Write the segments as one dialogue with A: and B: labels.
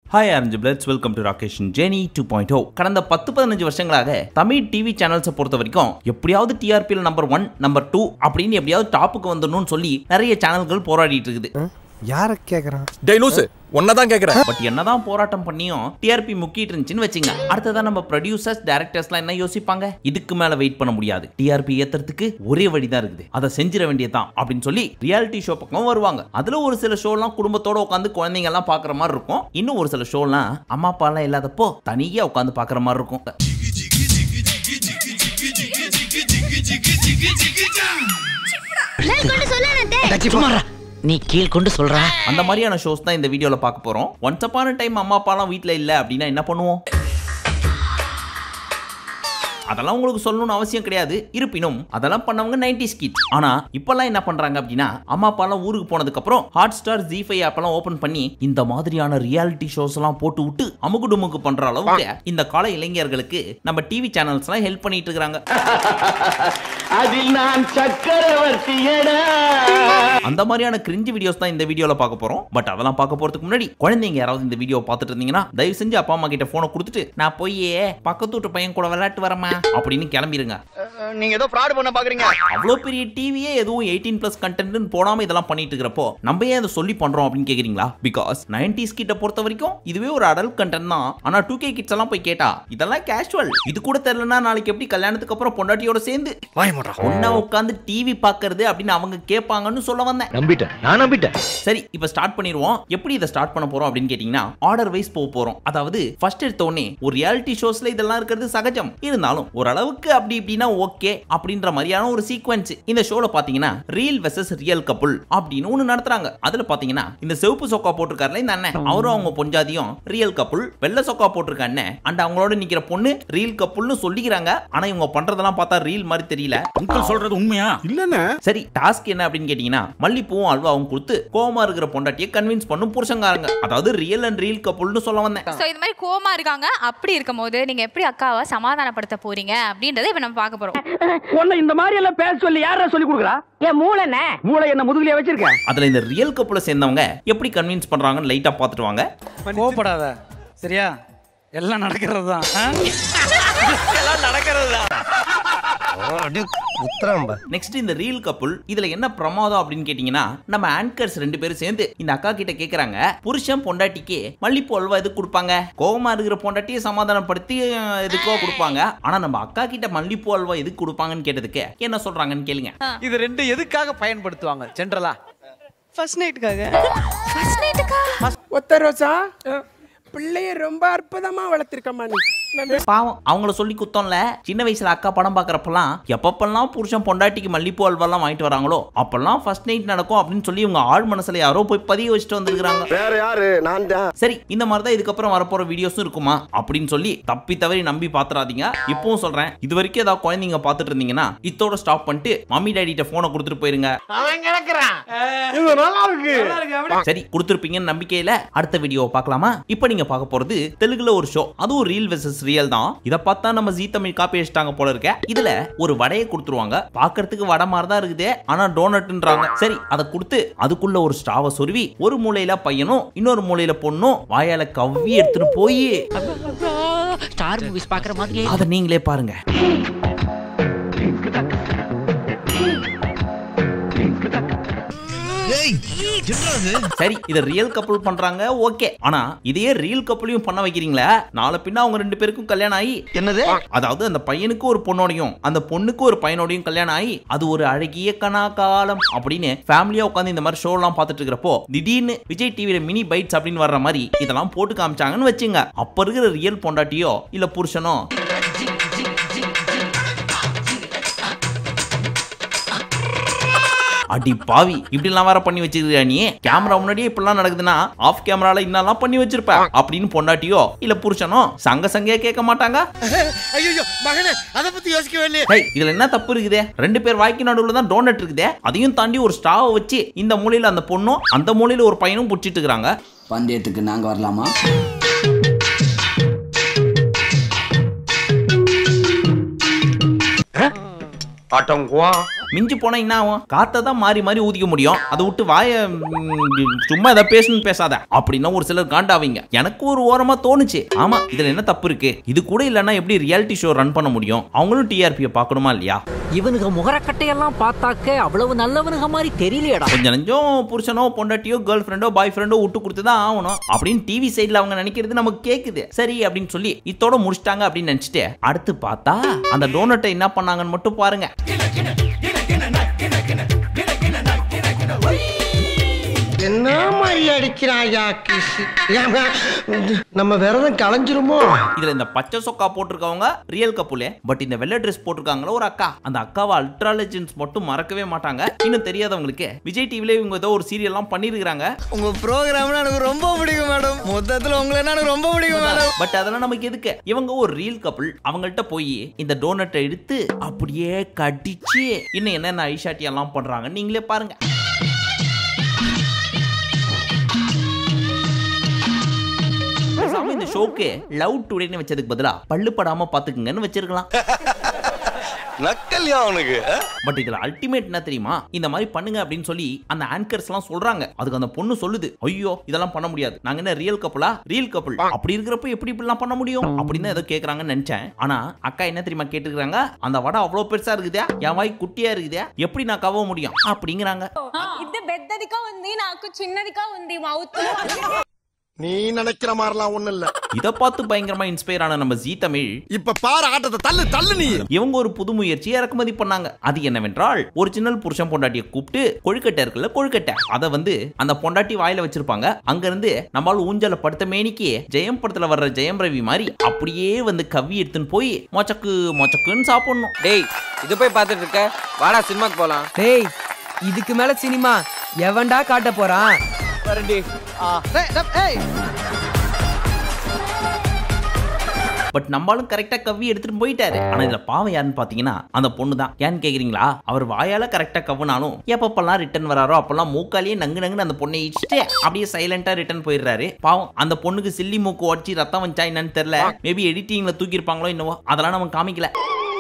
A: hi orange bloods welcome to Rakesh Jeni two point O கடந்த பத்து பதினஞ்சு வருஷங்களாக தமிழ் டிவி சேனல்ஸை பொறுத்த வரைக்கும் எப்படியாவது டிஆர்பியில் நம்பர் ஒன் நம்பர் டூ அப்படின்னு எப்படியாவது டாப்புக்கு வந்துடணும்னு சொல்லி நிறைய சேனல்கள் போராடிட்டு இருக்குது
B: யார கேக்குறான்
C: டேய் லூசு தான் கேக்குறேன்
A: பட் என்னதான் போராட்டம் பண்ணியும் டிஆர்பி முக்கிட்டு இருந்துச்சுன்னு வச்சுங்க அடுத்ததான் நம்ம ப்ரொடியூசர்ஸ் டேரக்டர்ஸ்லாம் என்ன யோசிப்பாங்க இதுக்கு மேல வெயிட் பண்ண முடியாது டிஆர்பி ஏத்துறதுக்கு ஒரே வழி தான் இருக்குது அதை செஞ்சிட வேண்டியதுதான் அப்படின்னு சொல்லி ரியாலிட்டி ஷோ பக்கம் வருவாங்க அதுல ஒரு சில ஷோலாம் குடும்பத்தோட உட்காந்து குழந்தைங்க எல்லாம் பாக்குற மாதிரி இருக்கும் இன்னும் ஒரு சில ஷோலாம் அம்மா அப்பா எல்லாம் இல்லாதப்போ தனியா உட்காந்து பாக்குற மாதிரி இருக்கும்
D: மேற்கொண்டு சொல்லணும்
E: சும்மாரா நீ கீழ் கொண்டு சொல்றா
A: அந்த மாதிரியான ஷோஸ் தான் இந்த வீடியோல பார்க்க போறோம் ஒன்ஸ் அப்பான டைம் அம்மா அப்பாலாம் வீட்ல இல்ல அப்படின்னா என்ன பண்ணுவோம் அதெல்லாம் உங்களுக்கு சொல்லணும்னு அவசியம் கிடையாது இருப்பினும் அதெல்லாம் பண்ணவங்க நைன்டி ஸ்கிட் ஆனா இப்பெல்லாம் என்ன பண்றாங்க அப்படின்னா அம்மா அப்பாலாம் ஊருக்கு போனதுக்கு அப்புறம் ஹாட் ஸ்டார் ஜி ஃபைவ் ஆப்பெல்லாம் ஓபன் பண்ணி இந்த மாதிரியான ரியாலிட்டி ஷோஸ் எல்லாம் போட்டு விட்டு அமுக்கு டுமுக்கு பண்ற அளவுக்கு இந்த கால இளைஞர்களுக்கு நம்ம டிவி சேனல்ஸ் எல்லாம் ஹெல்ப் பண்ணிட்டு இருக்காங்க
F: அதில் நான் சக்கரவர்த்தியடா
A: அந்த மாதிரியான கிரிஞ்சு வீடியோஸ் தான் இந்த வீடியோல பார்க்க போறோம் பட் அதெல்லாம் பார்க்க போறதுக்கு முன்னாடி குழந்தைங்க யாராவது இந்த வீடியோ பார்த்துட்டு இருந்தீங்கன்னா தயவு செஞ்சு அப்பா அம்மா கிட்ட போனை கொடுத்துட்டு நான் போய் பக்கத்து வீட்டு பையன் கூட விளையாட்டு வரமா அப்படின்னு கிளம்பிருங்க
F: நீங்க ஏதோ ஃப்ராட் பண்ண பாக்குறீங்க
A: அவ்வளோ பெரிய டிவியே எதுவும் எயிட்டீன் பிளஸ் கண்டென்ட் போடாம இதெல்லாம் பண்ணிட்டு இருக்கிறப்போ நம்ம ஏன் அதை சொல்லி பண்றோம் அப்படின்னு கேக்குறீங்களா பிகாஸ் நைன்டிஸ் கிட்ட பொறுத்த வரைக்கும் இதுவே ஒரு அடல்ட் கண்டென்ட் தான் ஆனா டூ கே கிட்ஸ் எல்லாம் போய் கேட்டா இதெல்லாம் கேஷுவல் இது கூட தெரியலனா நாளைக்கு எப்படி கல்யாணத்துக்கு அப்புறம் பொண்டாட்டியோட சேர்ந்து ஒன்னா உட்காந்து டிவி பாக்குறது அப்படின்னு அவங்க கேட்பாங்கன்னு சொல்ல வந்தேன்
C: நம்பிட்டேன் நான் நம்பிட்டேன்
A: சரி இப்போ ஸ்டார்ட் பண்ணிடுவோம் எப்படி இதை ஸ்டார்ட் பண்ண போறோம் அப்படின்னு கேட்டிங்கன்னா ஆர்டர் வைஸ் போக போறோம் அதாவது ஃபர்ஸ்ட் எடுத்த உடனே ஒரு ரியாலிட்டி ஷோஸ்ல இதெல்லாம் இருக்கிறது சகஜம் இருந்தாலும் ஓரளவுக்கு அப்படி இப்படின்னா ஓகே அப்படின்ற மாதிரியான ஒரு சீக்வன்ஸ் இந்த ஷோல பாத்தீங்கன்னா ரியல் வெசஸ் ரியல் கப்புள் அப்படின்னு ஒன்று நடத்துறாங்க அதுல பாத்தீங்கன்னா இந்த சிவப்பு சொக்கா போட்டிருக்காருல இந்த அண்ணன் அவரும் அவங்க பொஞ்சாதியும் ரியல் கப்புள் வெள்ளை சொக்கா போட்டிருக்க அண்ணன் அண்ட் அவங்களோட நிக்கிற பொண்ணு ரியல் கப்புள்னு சொல்லிக்கிறாங்க ஆனா இவங்க பண்றதெல்லாம் பார்த்தா ரீல் மாதிரி தெரியல
G: அங்கிள் சொல்றது உண்மையா
B: இல்லண்ணே
A: சரி டாஸ்க் என்ன அப்படின்னு கேட்டீங்கன்னா மல்லிப்பூவும் அல்வாவும் கொடுத்து கோமா இருக்கிற பொண்டாட்டியை கன்வின்ஸ் பண்ணும் புருஷங்காரங்க அதாவது ரியல் அண்ட் ரியல் கப்புள்னு சொல்ல வந்தேன்
H: ஸோ இது மாதிரி கோமா இருக்காங்க அப்படி இருக்கும்போது நீங்க எப்படி அக்காவை சமாதானப்படுத்த போறீங்க அப்படின்றத இப்ப நம்ம பார்க்க போறோம்
F: உன்னை இந்த மாதிரி எல்லாம் பேச சொல்லி யாரா சொல்லி கொடுக்குறா என் மூளைண்ணே மூளை என்ன முதுகுலயே வச்சிருக்க
A: அதுல இந்த ரியல் கப்புல சேர்ந்தவங்க எப்படி கன்வின்ஸ் பண்றாங்கன்னு லைட்டா பார்த்துட்டு வாங்க
G: கோவப்படாத சரியா எல்லாம் நடக்கிறது தான்
B: உத்தரம்ப
A: நெக்ஸ்ட் இந்த ரீல் கப்புள் இதுல என்ன பிரமாதம் அப்படின்னு கேட்டீங்கன்னா நம்ம ஆங்கர்ஸ் ரெண்டு பேரும் சேர்ந்து இந்த அக்கா கிட்ட கேக்குறாங்க புருஷன் பொண்டாட்டிக்கு மல்லிப்பூ அல்வா எதுக்கு கொடுப்பாங்க கோவமா இருக்கிற பொண்டாட்டியை சமாதானப்படுத்தி அஹ், எதுக்கோ கொடுப்பாங்க ஆனா நம்ம அக்கா கிட்ட மல்லிப்பூ அல்வா எதுக்கு கொடுப்பாங்கன்னு கேட்டதுக்கு என்ன சொல்றாங்கன்னு கேளுங்க
I: இது ரெண்டு எதுக்காக பயன்படுத்துவாங்க ஜென்ரலா
J: ஃபர்ஸ்ட் நைட்டுக்காக
H: ஃபர்ஸ்ட் நைட்டுக்கா
J: ஒத்த ரோசா பிள்ளைய ரொம்ப அற்புதமா வளர்த்திருக்கம்மா நீ
A: பாவம் அவங்கள சொல்லி குத்தம்ல சின்ன வயசுல அக்கா படம் பாக்குறப்பெல்லாம் எப்பப்பெல்லாம் புருஷன் பொண்டாட்டிக்கு மல்லிப்பூ அல்வாலாம் வாங்கிட்டு வராங்களோ அப்பெல்லாம் ஃபர்ஸ்ட் நைட் நடக்கும் அப்படின்னு சொல்லி இவங்க ஆழ் மனசுல யாரோ போய் பதிய வச்சுட்டு வந்திருக்காங்க
B: வேற யாரு நான் தான்
A: சரி இந்த மாதிரி தான் இதுக்கப்புறம் வரப்போற வீடியோஸும் இருக்குமா அப்படின்னு சொல்லி தப்பி தவறி நம்பி பாத்துறாதீங்க இப்பவும் சொல்றேன் இது வரைக்கும் ஏதாவது குழந்தைங்க பார்த்துட்டு இருந்தீங்கன்னா இத்தோட ஸ்டாப் பண்ணிட்டு மம்மி டாடிட்ட போனை கொடுத்துட்டு போயிருங்க
F: அவன் கிடக்குறான்
B: இது நல்லா இருக்கு
A: சரி கொடுத்துருப்பீங்கன்னு நம்பிக்கையில அடுத்த வீடியோவை பார்க்கலாமா இப்போ நீங்க பார்க்க போறது தெலுங்குல ஒரு ஷோ அதுவும் ரீல் வெர்சஸ் ரியல் தான் இத பார்த்தா நம்ம ஜீ தமிழ் காப்பி அடிச்சிட்டாங்க போல இருக்க இதுல ஒரு வடையை கொடுத்துருவாங்க பார்க்கிறதுக்கு வடை மாதிரி தான் இருக்குது ஆனா டோனட்ன்றாங்க சரி அதை கொடுத்து அதுக்குள்ள ஒரு ஸ்டாவை சொருவி ஒரு மூலையில பையனும் இன்னொரு மூலையில பொண்ணும் வாயால கவ்வி எடுத்துட்டு போய்
E: ஸ்டார் மூவிஸ் பாக்குற மாதிரியே
A: அதை நீங்களே பாருங்க சரி இத ரியல் கப்புள் பண்றாங்க ஓகே ஆனா இதையே ரியல் கப்புளையும் பண்ண வைக்கிறீங்களா நாளை பின்ன அவங்க ரெண்டு பேருக்கும் கல்யாணம் ஆகி
F: என்னது
A: அதாவது அந்த பையனுக்கு ஒரு பொண்ணோடையும் அந்த பொண்ணுக்கு ஒரு பையனோடையும் கல்யாணம் ஆகி அது ஒரு அழகிய கனா காலம் அப்படின்னு ஃபேமிலியா உட்காந்து இந்த மாதிரி ஷோ எல்லாம் பார்த்துட்டு இருக்கிறப்போ திடீர்னு விஜய் டிவில மினி பைட்ஸ் அப்படின்னு வர்ற மாதிரி இதெல்லாம் போட்டு காமிச்சாங்கன்னு வச்சுங்க அப்ப இருக்கிற ரியல் பொண்டாட்டியோ இல்ல புருஷனோ அடி பாவி இப்படிலாம் வேற பண்ணி வச்சிருக்கியா நீ கேமரா முன்னாடியே இப்படிலாம் நடக்குதுன்னா ஆஃப் கேமரால இன்னெல்லாம் பண்ணி வச்சிருப்ப அப்படின்னு பொண்டாட்டியோ இல்ல புருஷனோ சங்க சங்கையா கேட்க மாட்டாங்க
B: ஐயோ மகனே அத பத்தி யோசிக்கவே இல்லையே
A: டேய், இதுல என்ன தப்பு இருக்குதே ரெண்டு பேர் வாய்க்கு நடுவுல தான் டோனட் இருக்குதே அதையும் தாண்டி ஒரு ஸ்டாவை வச்சு இந்த மூலையில அந்த பொண்ணும் அந்த மூலையில ஒரு பையனும் புடிச்சிட்டு இருக்காங்க
E: பந்தயத்துக்கு நாங்க வரலாமா
B: ஆட்டங்குவா
A: மிஞ்சி போனா என்ன ஆகும் காத்தை தான் மாறி மாறி ஊதிக்க முடியும் அதை விட்டு வாய ம், சும்மா ஏதாவது பேசணும்னு பேசாத அப்படின்னா ஒரு சிலர் காண்டாவீங்க எனக்கு ஒரு ஓரமா தோணுச்சு ஆமா இதுல என்ன தப்பு இருக்கு இது கூட இல்லைன்னா எப்படி ரியாலிட்டி ஷோ ரன் பண்ண முடியும் அவங்களும் டிஆர்பியை பார்க்கணுமா இல்லையா
E: இவனுக்கு முகரக்கட்டையெல்லாம் பார்த்தாக்க அவ்வளவு நல்லவனுங்க மாதிரி தெரியலையடா
A: கொஞ்சம் நஞ்சம் புருஷனோ பொண்டாட்டியோ கேர்ள் ஃப்ரெண்டோ பாய் ஃப்ரெண்டோ விட்டு கொடுத்து தான் ஆகணும் அப்படின்னு டிவி சைடில் அவங்க நினைக்கிறது நமக்கு கேட்குது சரி அப்படின்னு சொல்லி இத்தோட முடிச்சிட்டாங்க அப்படின்னு நினச்சிட்டு அடுத்து பார்த்தா அந்த டோனட்டை என்ன பண்ணாங்கன்னு மட்டும் பாருங்க
B: என்ன மாதிரி அடிக்கிறாயா கிசு ஏம்மா, நம்ம விரதம் களைஞ்சிருமோ
A: இதுல இந்த பச்சை சொக்கா போட்டிருக்கவங்க ரியல் கப்புலே பட் இந்த வெள்ளை ட்ரெஸ் போட்டிருக்காங்களோ ஒரு அக்கா அந்த அக்காவை அல்ட்ரா லெஜெண்ட்ஸ் மட்டும் மறக்கவே மாட்டாங்க இன்னும் தெரியாதவங்களுக்கு விஜய் டிவில இவங்க ஏதோ ஒரு சீரியல்லாம் பண்ணிருக்காங்க
I: உங்க ப்ரோக்ராம் எனக்கு ரொம்ப பிடிக்கும் மேடம் மொத்தத்துல உங்களை எனக்கு ரொம்ப பிடிக்கும் மேடம்
A: பட் அதெல்லாம் நமக்கு எதுக்கு இவங்க ஒரு ரீல் கப்பிள் அவங்கள்ட்ட போய் இந்த டோனட்டை எடுத்து அப்படியே கடிச்சு இன்னும் என்னென்ன ஐஷாட்டி எல்லாம் பண்றாங்க நீங்களே பாருங்க பேசாம இந்த ஷோக்கு லவ் டுடேன்னு வச்சதுக்கு பதிலா பல்லு படாம பாத்துக்குங்கன்னு வச்சிருக்கலாம்
C: நக்கல்யா அவனுக்கு
A: பட் இதுல அல்டிமேட் என்ன தெரியுமா இந்த மாதிரி பண்ணுங்க அப்படின்னு சொல்லி அந்த ஆங்கர்ஸ் எல்லாம் சொல்றாங்க அதுக்கு அந்த பொண்ணு சொல்லுது ஐயோ இதெல்லாம் பண்ண முடியாது நாங்க என்ன ரியல் கப்பலா ரியல் கப்பல் அப்படி இருக்கிறப்ப எப்படி இப்படிலாம் பண்ண முடியும் அப்படின்னு ஏதோ கேக்குறாங்கன்னு நினைச்சேன் ஆனா அக்கா என்ன தெரியுமா கேட்டுக்கிறாங்க அந்த வடை அவ்வளவு பெருசா இருக்குதே என் வாய் குட்டியா இருக்குதே எப்படி நான் கவ முடியும் அப்படிங்கிறாங்க
D: ఇది పెద్దదిగా ఉంది నాకు చిన్నదిగా ఉంది మౌత్
B: நீ நினைக்கிற மாதிரிலாம் ஒண்ணு இல்ல
A: இத பார்த்து பயங்கரமா இன்ஸ்பயர் ஆன நம்ம ஜி தமிழ்
B: இப்ப பாரு ஆட்டத்தை தள்ளு தள்ளு நீ
A: இவங்க ஒரு புது முயற்சியை இறக்குமதி பண்ணாங்க அது என்னவென்றால் ஒரிஜினல் புருஷன் பொண்டாட்டியை கூப்பிட்டு கொழுக்கட்டை இருக்குல்ல கொழுக்கட்டை அதை வந்து அந்த பொண்டாட்டி வாயில வச்சிருப்பாங்க அங்க இருந்து நம்மளால ஊஞ்சல படுத்த மேனிக்கு ஜெயம் படத்துல வர்ற ஜெயம் ரவி மாதிரி அப்படியே வந்து கவ்வி எடுத்துன்னு போய் மொச்சக்கு மொச்சக்குன்னு சாப்பிடணும்
I: டேய் இது போய் பார்த்துட்டு இருக்க வாடா சினிமாக்கு போலாம்
J: டேய் இதுக்கு மேல சினிமா எவன்டா காட்ட போறான்
I: வரண்டி ஏய்
A: பட் நம்மளும் கரெக்டா கவ்வி எடுத்துட்டு போயிட்டாரு ஆனா இதுல பாவம் யாருன்னு பாத்தீங்கன்னா அந்த பொண்ணு தான் ஏன்னு கேக்குறீங்களா அவர் வாயால கரெக்டா கவ்வுனாலும் எப்பப்பெல்லாம் ரிட்டர்ன் வராரோ அப்பெல்லாம் மூக்காலேயே நங்கு நங்குன்னு அந்த பொண்ணை இடிச்சுட்டு அப்படியே சைலண்டா ரிட்டர்ன் போயிடுறாரு பாவம் அந்த பொண்ணுக்கு சில்லி மூக்கு உடச்சி ரத்தம் வந்துச்சா என்னன்னு தெரியல மேபி எடிட்டிங்ல தூக்கி இருப்பாங்களோ என்னவோ அதெல்லாம் நம்ம காமிக்கல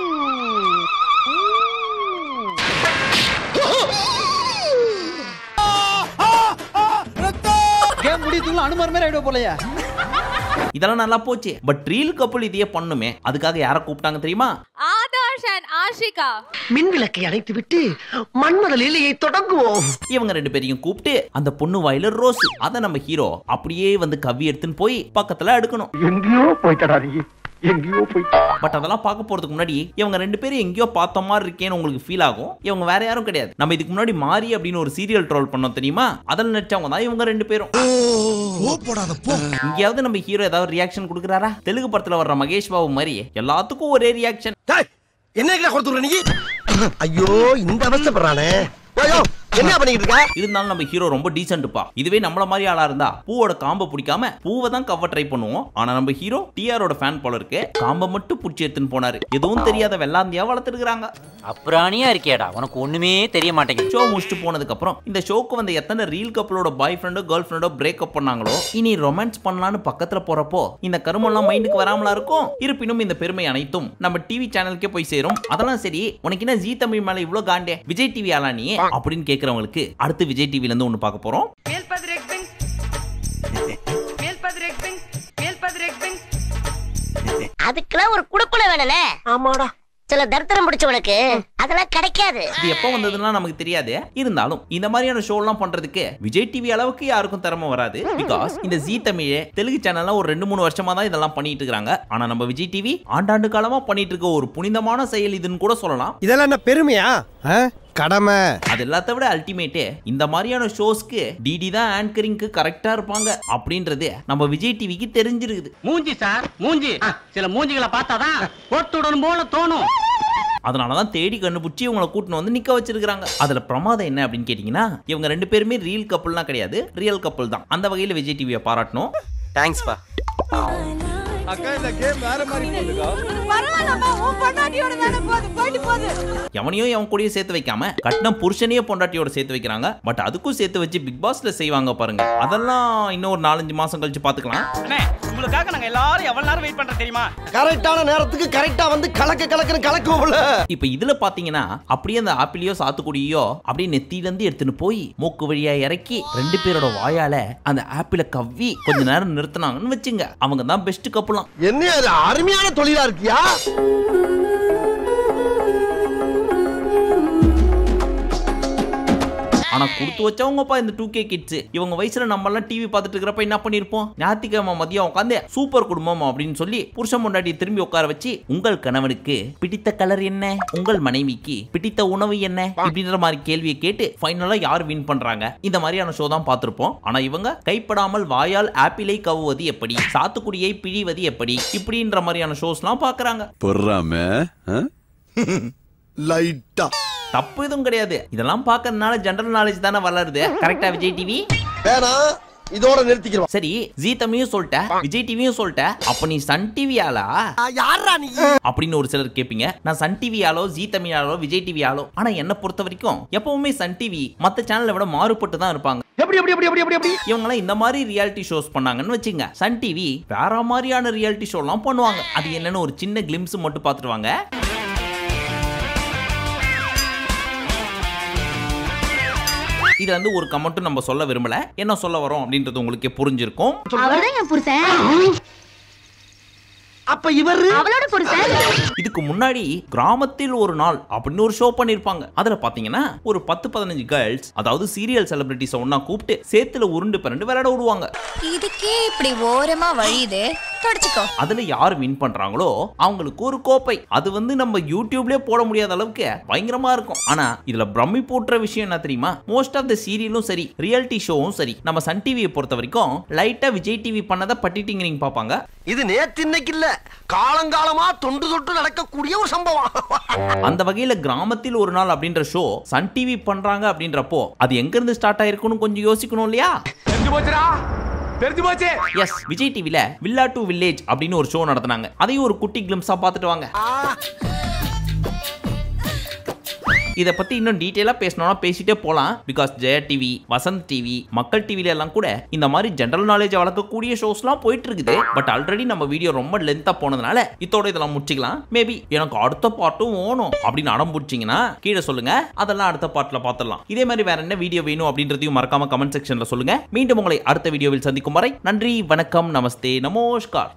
I: கேம் முடியத்துக்குள்ள அனுமார் மாதிரி ஆயிடும் போலயா
A: இதெல்லாம் நல்லா போச்சு பட் ரீல் கப்பல் இதையே பண்ணுமே அதுக்காக யாரை கூப்பிட்டாங்க தெரியுமா
H: ஆதர்ஷ் அண்ட் ஆஷிகா
B: மின் விளக்கை அணைத்து விட்டு மன்மத லீலையை தொடங்குவோம்
A: இவங்க ரெண்டு பேரையும் கூப்பிட்டு அந்த பொண்ணு வாயில ரோஸ் அதை நம்ம ஹீரோ அப்படியே வந்து கவ்வி எடுத்துன்னு போய் பக்கத்துல எடுக்கணும்
F: எங்கேயோ போயிட்டடா நீ எங்கேயோ போயிட்ட
A: பட் அதெல்லாம் பார்க்க போறதுக்கு முன்னாடி இவங்க ரெண்டு பேரும் எங்கேயோ பார்த்த மாதிரி இருக்கேன்னு உங்களுக்கு ஃபீல் ஆகும் இவங்க வேற யாரும் கிடையாது நம்ம இதுக்கு முன்னாடி மாரி அப்படின்னு ஒரு சீரியல் ட்ரோல் பண்ணோம் தெரியுமா அதில் நடிச்சவங்க தான் இவங்க ரெண்டு பேரும்
B: போடாத போ
A: இங்கேயாவது நம்ம ஹீரோ ஏதாவது ரியாக்ஷன் கொடுக்குறாரா தெலுங்கு படத்துல வர்ற மகேஷ் பாபு மாதிரி எல்லாத்துக்கும் ஒரே ரியாக்ஷன்
B: என்ன கொடுத்துற நீ ஐயோ இந்த அவஸ்தைப்படுறானே ஐயோ என்ன பண்ணிக்கிட்டு இருக்க
A: இருந்தாலும் நம்ம ஹீரோ ரொம்ப டீசென்ட்ப்பா இதுவே நம்மள மாதிரி ஆளா இருந்தா பூவோட காம்பை பிடிக்காம பூவை தான் கவ ட்ரை பண்ணுவோம் ஆனா நம்ம ஹீரோ டிஆரோட ஃபேன் போல இருக்கு காம்பை மட்டும் பிடிச்சி எடுத்துன்னு போனாரு எதுவும் தெரியாத வெள்ளாந்தியா வளர்த்துருக்காங்க
E: அப்புறாணியா இருக்கியாடா உனக்கு ஒண்ணுமே தெரிய மாட்டேங்குது
A: ஷோ முடிச்சுட்டு போனதுக்கு அப்புறம் இந்த ஷோக்கு வந்த எத்தனை ரீல் கப்பலோட பாய் ஃப்ரெண்டோ கேர்ள் ஃப்ரெண்டோ பிரேக்கப் பண்ணாங்களோ இனி ரொமான்ஸ் பண்ணலாம்னு பக்கத்துல போறப்போ இந்த கருமெல்லாம் மைண்டுக்கு வராமலா இருக்கும் இருப்பினும் இந்த பெருமை அனைத்தும் நம்ம டிவி சேனலுக்கே போய் சேரும் அதெல்லாம் சரி உனக்கு என்ன ஜி தமிழ் மேல இவ்வளவு காண்டே விஜய் டிவி ஆளா நீ அப்படின்னு கேக்குறவங்களுக்கு அடுத்து விஜய் டிவில இருந்து ஒண்ணு பார்க்க போறோம்
D: அதுக்கெல்லாம் ஒரு குடுக்குல வேணும்னே
B: ஆமாடா
D: சில தரித்திரம் பிடிச்சவனுக்கு அதெல்லாம் கிடைக்காது
A: இது எப்போ வந்ததுன்னா நமக்கு தெரியாது இருந்தாலும் இந்த மாதிரியான ஷோ எல்லாம் பண்றதுக்கு விஜய் டிவி அளவுக்கு யாருக்கும் திறமை வராது பிகாஸ் இந்த ஜி தமிழ் தெலுங்கு சேனல்ல ஒரு ரெண்டு மூணு வருஷமா தான் இதெல்லாம் பண்ணிட்டு இருக்காங்க ஆனா நம்ம விஜய் டிவி ஆண்டாண்டு காலமா பண்ணிட்டு இருக்க ஒரு புனிதமான செயல் இதுன்னு கூட சொல்லலாம்
B: இதெல்லாம் என்ன பெருமையா கடமை
A: அது எல்லாத்த விட அல்டிமேட்டு இந்த மாதிரியான ஷோஸ்க்கு டிடி தான் ஆங்கரிங்க்கு கரெக்டா இருப்பாங்க அப்படின்றது நம்ம விஜய் டிவிக்கு தெரிஞ்சிருக்குது
F: மூஞ்சி சார் மூஞ்சி சில மூஞ்சிகளை பார்த்தாதான் போட்டு விடணும் போல தோணும்
A: அதனால தான் தேடி கண்டுபிடிச்சி இவங்களை கூட்டின்னு வந்து நிக்க வச்சிருக்காங்க அதுல பிரமாதம் என்ன அப்படின்னு கேட்டீங்கன்னா இவங்க ரெண்டு பேருமே ரீல் கப்பல்லாம் கிடையாது ரியல் கப்பல் தான் அந்த வகையில விஜய் டிவியை பாராட்டணும்
C: தேங்க்ஸ்பா
I: அக்கா இந்த கேம் வேற மாதிரி போகுதுக்கா
D: பரவாயில்லப்பா உன் பொண்டாட்டியோட தானே போகுது போயிட்டு போகுது
A: எவனையும் எவன் கூடயும் சேர்த்து வைக்காம கட்டின புருஷனையே பொண்டாட்டியோட சேர்த்து வைக்கிறாங்க பட் அதுக்கும் சேர்த்து வச்சு பிக் பாஸ்ல செய்வாங்க பாருங்க அதெல்லாம் இன்னும் ஒரு நாலஞ்சு மாசம் கழிச்சு பாத்துக்கலாம்
F: அண்ணே உங்களுக்காக நாங்க எல்லாரும் எவ்வளவு நேரம் வெயிட் பண்றோம் தெரியுமா
B: கரெக்டான நேரத்துக்கு கரெக்டா வந்து கலக்க கலக்குன்னு கலக்குவோம்ல
A: இப்ப இதுல பாத்தீங்கன்னா அப்படியே அந்த ஆப்பிளையோ சாத்துக்குடியோ அப்படியே நெத்தியில இருந்து எடுத்துன்னு போய் மூக்கு வழியா இறக்கி ரெண்டு பேரோட வாயால அந்த ஆப்பிள கவ்வி கொஞ்ச நேரம் நிறுத்தினாங்கன்னு வச்சுங்க அவங்க தான் பெஸ்ட் கப்பலாம்
B: என்ன அது அருமையான தொழிலா இருக்கியா
A: ஆனா கொடுத்து வச்சவங்கப்பா இந்த டூ கே கிட்ஸ் இவங்க வயசுல நம்ம எல்லாம் டிவி பார்த்துட்டு இருக்கிறப்ப என்ன பண்ணிருப்போம் ஞாயிற்றுக்கிழமை மதியம் உட்காந்து சூப்பர் குடும்பம் அப்படின்னு சொல்லி புருஷன் முன்னாடி திரும்பி உட்கார வச்சு உங்கள் கணவனுக்கு பிடித்த கலர் என்ன உங்கள் மனைவிக்கு பிடித்த உணவு என்ன இப்படின்ற மாதிரி கேள்வியை கேட்டு ஃபைனலா யார் வின் பண்றாங்க இந்த மாதிரியான ஷோ தான் பார்த்திருப்போம் ஆனா இவங்க கைப்படாமல் வாயால் ஆப்பிளை கவுவது எப்படி சாத்துக்குடியை பிழிவது எப்படி இப்படின்ற மாதிரியான ஷோஸ்லாம் பார்க்கறாங்க
C: பொறாம
B: லைட்டா
A: தப்பு எதுவும் கிடையாது இதெல்லாம் பார்க்கறதுனால ஜெனரல் நாலேஜ் தானே வளருது கரெக்டா விஜய் டிவி
B: வேணாம் இதோட நிறுத்திக்கிறோம்
A: சரி ஜி தமிழையும் சொல்லிட்ட விஜய் டிவியும் சொல்லிட்ட அப்ப நீ சன் டிவி ஆளா
B: யாரா நீ
A: அப்படின்னு ஒரு சிலர் கேட்பீங்க நான் சன் டிவி ஆளோ ஜி தமிழ் ஆளோ விஜய் டிவி ஆளோ ஆனா என்ன பொறுத்த வரைக்கும் எப்பவுமே சன் டிவி மத்த சேனலை விட மாறுபட்டு தான் இருப்பாங்க
B: எப்படி எப்படி எப்படி எப்படி எப்படி எப்படி
A: இவங்கெல்லாம் இந்த மாதிரி ரியாலிட்டி ஷோஸ் பண்ணாங்கன்னு வச்சுங்க சன் டிவி வேற மாதிரியான ரியாலிட்டி ஷோலாம் பண்ணுவாங்க அது என்னன்னு ஒரு சின்ன கிளிம்ஸ் மட்டும் பார்த்துட்டு வாங்க இதுல இருந்து ஒரு கமெண்ட்டும் நம்ம சொல்ல விரும்பல என்ன சொல்ல வரோம் அப்படின்றது உங்களுக்கே புரிஞ்சிருக்கும்
D: அவர்தான் என் புருஷன்
B: அப்ப இவரு
D: அவளோட புருஷன்
A: இதுக்கு முன்னாடி கிராமத்தில் ஒரு நாள் அப்படின்னு ஒரு ஷோ பண்ணிருப்பாங்க அதுல பாத்தீங்கன்னா ஒரு பத்து பதினஞ்சு கேர்ள்ஸ் அதாவது சீரியல் செலிபிரிட்டிஸ் ஒன்னா கூப்பிட்டு சேத்துல உருண்டு பிறண்டு விளையாட விடுவாங்க
D: இதுக்கே இப்படி ஓரமா வழியுது தொடச்சுக்கோ
A: அதுல யார் வின் பண்றாங்களோ அவங்களுக்கு ஒரு கோப்பை அது வந்து நம்ம யூடியூப்லயே போட முடியாத அளவுக்கு பயங்கரமா இருக்கும் ஆனா இதுல பிரம்மி போட்டுற விஷயம் என்ன தெரியுமா மோஸ்ட் ஆஃப் த சீரியலும் சரி ரியாலிட்டி ஷோவும் சரி நம்ம சன் டிவியை பொறுத்த வரைக்கும் லைட்டா விஜய் டிவி பண்ணதை பட்டிட்டிங்க நீங்க பாப்பாங்க
B: இது நேத்து இன்னைக்கு இல்ல காலங்காலமா தொண்டு தொட்டு நடக்கக்கூடிய ஒரு சம்பவம்
A: அந்த வகையில கிராமத்தில் ஒரு நாள் அப்படின்ற ஷோ சன் டிவி பண்றாங்க அப்படின்றப்போ அது எங்க இருந்து ஸ்டார்ட் ஆயிருக்குன்னு கொஞ்சம் யோசிக்கணும் இல்லையா
F: தெரிஞ்சு போச்சுடா தெரிஞ்சு போச்சு
A: எஸ் விஜய் டிவில வில்லா டு வில்லேஜ் அப்படின்னு ஒரு ஷோ நடத்துனாங்க அதையும் ஒரு குட்டி கிளிம்ஸா பார்த்துட்டு வாங்க இதை பத்தி இன்னும் டீட்டெயிலா பேசணும்னா பேசிட்டே போலாம் because Jaya TV Vasanth TV Makkal டிவில எல்லாம் கூட இந்த மாதிரி ஜெனரல் நாலேஜ் வளர்க்கக்கூடிய ஷோஸ்லாம் போயிட்டு இருக்குது பட் ஆல்ரெடி நம்ம வீடியோ ரொம்ப லென்த்தா போனதுனால இதோட இதெல்லாம் முடிச்சுக்கலாம் மேபி எனக்கு அடுத்த பாட்டும் ஓணும் அப்படின்னு அடம் பிடிச்சிங்கன்னா கீழே சொல்லுங்க அதெல்லாம் அடுத்த பாட்டில் பார்த்துடலாம் இதே மாதிரி வேற என்ன வீடியோ வேணும் அப்படின்றதையும் மறக்காம கமெண்ட் செக்ஷன்ல சொல்லுங்க மீண்டும் உங்களை அடுத்த வீடியோவில் சந்திக்கும் வரை நன்றி வணக்கம் நமஸ்தே நமோஸ்கார்